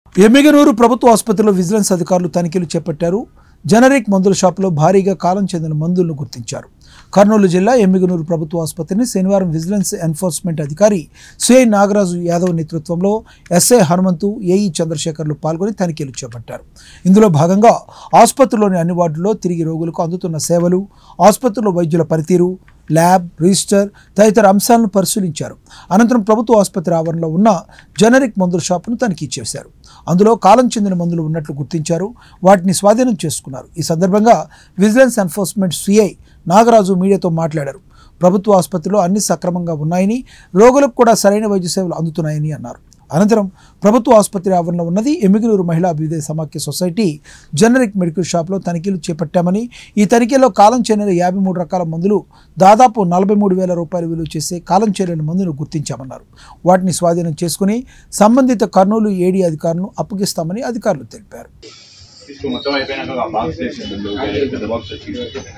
ఎమ్మిగనూరు ప్రభుత్వ ఆసుపత్రిలో విజిలెన్స్ అధికారులు తనిఖీలు చేపట్టారు జనరిక్ మందుల షాపులో భారీగా కాలం చెందిన మందులను గుర్తించారు కర్నూలు జిల్లా ఎమ్మిగనూరు ప్రభుత్వ ఆసుపత్రిని శనివారం విజిలెన్స్ ఎన్ఫోర్స్మెంట్ అధికారి సిఐ నాగరాజు యాదవ్ నేతృత్వంలో ఎస్ఐ హనుమంతు ఏఈ చంద్రశేఖర్లు పాల్గొని తనిఖీలు చేపట్టారు ఇందులో భాగంగా ఆసుపత్రిలోని అన్ని వార్డుల్లో తిరిగి రోగులకు అందుతున్న సేవలు ఆసుపత్రిలో వైద్యుల పనితీరు ల్యాబ్ రిజిస్టర్ తదితర అంశాలను పరిశీలించారు అనంతరం ప్రభుత్వ ఆసుపత్రి ఆవరణలో ఉన్న జనరిక్ మందుల షాపును తనిఖీ చేశారు అందులో కాలం చెందిన మందులు ఉన్నట్లు గుర్తించారు వాటిని స్వాధీనం చేసుకున్నారు ఈ సందర్భంగా విజిలెన్స్ ఎన్ఫోర్స్మెంట్ సిఐ నాగరాజు మీడియాతో మాట్లాడారు ప్రభుత్వ ఆసుపత్రిలో అన్ని సక్రమంగా ఉన్నాయని రోగులకు కూడా సరైన వైద్య సేవలు అందుతున్నాయని అన్నారు అనంతరం ప్రభుత్వ ఆసుపత్రి ఆవరణలో ఉన్నది ఎమ్మిగనూరు మహిళా అభ్యుదయ సమాఖ్య సొసైటీ జనరిక్ మెడికల్ షాప్లో తనిఖీలు చేపట్టామని ఈ తనిఖీలో కాలం చెందిన యాభై మూడు రకాల మందులు దాదాపు నలభై మూడు వేల రూపాయలు విలువ చేసే కాలం చెల్లిన మందును గుర్తించామన్నారు వాటిని స్వాధీనం చేసుకుని సంబంధిత కర్నూలు ఏడీ అధికారులను అప్పగిస్తామని అధికారులు తెలిపారు తీసుకో మొత్తం అయిపోయినాక ఆ బాక్స్ వేసిండు వేరే పెద్ద బాక్స్ వచ్చి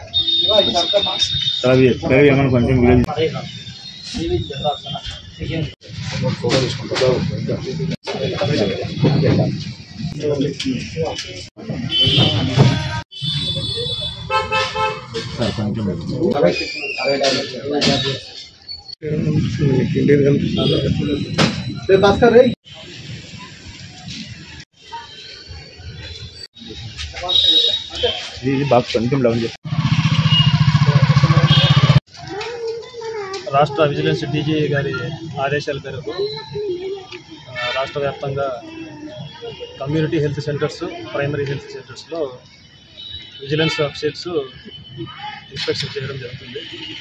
రవి రవి ఏమన్నా కొంచెం వీడియో సార్ కొంచెం ఇది బాక్స్ కొంచెం డౌన్ చేసి రాష్ట్ర విజిలెన్స్ డీజీ గారి ఆదేశాల మేరకు ఆ, రాష్ట్ర వ్యాప్తంగా community health centres primary health సెంటర్స్లో విజిలెన్స్ ఆఫీసర్స్ ఇన్స్పెక్షన్ చేయడం జరుగుతుంది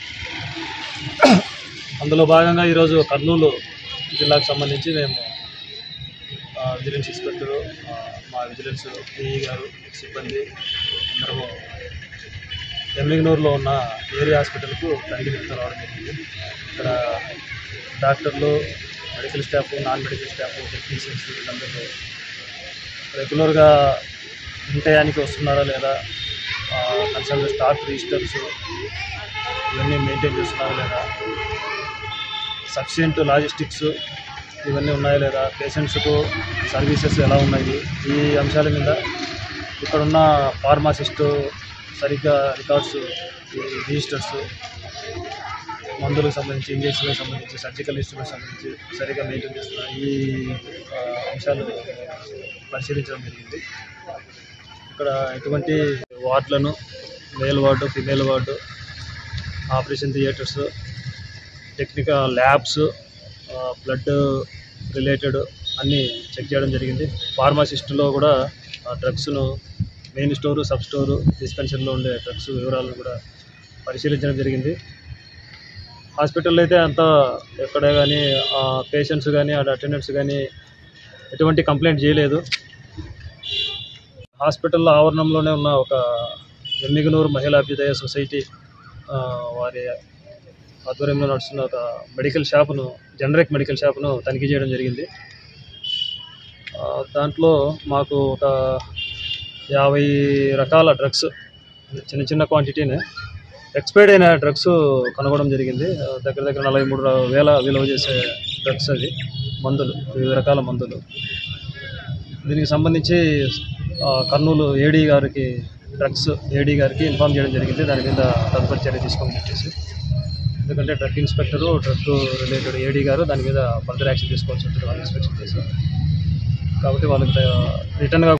అందులో భాగంగా ఈరోజు కర్నూలు జిల్లాకు సంబంధించి మేము ఆ, విజిలెన్స్ ఇన్స్పెక్టరు ఆ, మా విజిలెన్స్ పిఈ గారు సిబ్బంది అందరము ఎమ్మిగనూరులో ఉన్న ఏరియా హాస్పిటల్కు తనిఖీ నిమిత్తం రావడం జరిగింది ఇక్కడ డాక్టర్లు medical staff non medical staff technicians వీళ్ళందరూ రెగ్యులర్గా ఇన్ టయానికి వస్తున్నారా లేదా కన్సల్ట్ స్టాక్ రిజిస్టర్స్ ఇవన్నీ మెయింటైన్ చేస్తున్నారా లేదా సఫిషియంట్ లాజిస్టిక్స్ ఇవన్నీ ఉన్నాయా లేదా పేషెంట్స్కు సర్వీసెస్ ఎలా ఉన్నాయి ఈ అంశాల మీద ఇక్కడున్న ఫార్మాసిస్టు సరిగ్గా రికార్డ్స్ రిజిస్టర్స్ మందులకు సంబంధించి ఇంజక్షన్లకు సంబంధించి సర్జికల్ ఇన్స్ట్రుమెంట్స్ సంబంధించి సరిగ్గా మెయింటైన్ చేస్తున్న ఈ ఆ, అంశాలు పరిశీలించడం జరిగింది ఇక్కడ ఎటువంటి వార్డులను male ward female ward operation theatres technical labs blood related అన్నీ చెక్ చేయడం జరిగింది ఫార్మాసిస్టులో కూడా డ్రగ్స్ను మెయిన్ స్టోరు సబ్ స్టోరు డిస్పెన్సరీలో ఉండే డ్రగ్స్ వివరాలను కూడా పరిశీలించడం జరిగింది హాస్పిటల్లో అయితే అంతా ఎక్కడ కానీ పేషెంట్స్ కానీ ఆ అటెండెంట్స్ కానీ ఎటువంటి కంప్లైంట్ చేయలేదు హాస్పిటల్ ఆవరణంలోనే ఉన్న ఒక ఎమ్మిగనూరు మహిళా అభ్యుదయ సొసైటీ ఆ, వారి ఆధ్వర్యంలో నడుస్తున్న ఒక మెడికల్ షాపును జనరిక్ మెడికల్ షాపును తనిఖీ చేయడం జరిగింది ఆ, దాంట్లో మాకు ఒక యాభై రకాల డ్రగ్స్ చిన్న చిన్న క్వాంటిటీనే ఎక్స్పైర్డ్ అయిన డ్రగ్స్ కనుగొనడం జరిగింది ఆ, దగ్గర దగ్గర నలభై మూడు వేల విలువ చేసే డ్రగ్స్ అది మందులు వివిధ రకాల మందులు దీనికి సంబంధించి ఆ, కర్నూలు ఏడీ గారికి డ్రగ్స్ ఏడీ గారికి ఇన్ఫామ్ చేయడం జరిగింది దాని మీద తదుపరి చర్య తీసుకోమని చెప్పేసి ఎందుకంటే drug inspector drug related AD గారు దాని మీద ఫర్దర్ యాక్షన్ తీసుకోవాల్సి ఉంటుంది వాళ్ళు ఇన్స్పెక్షన్ చేసి కాబట్టి వాళ్ళకి రిటర్న్గా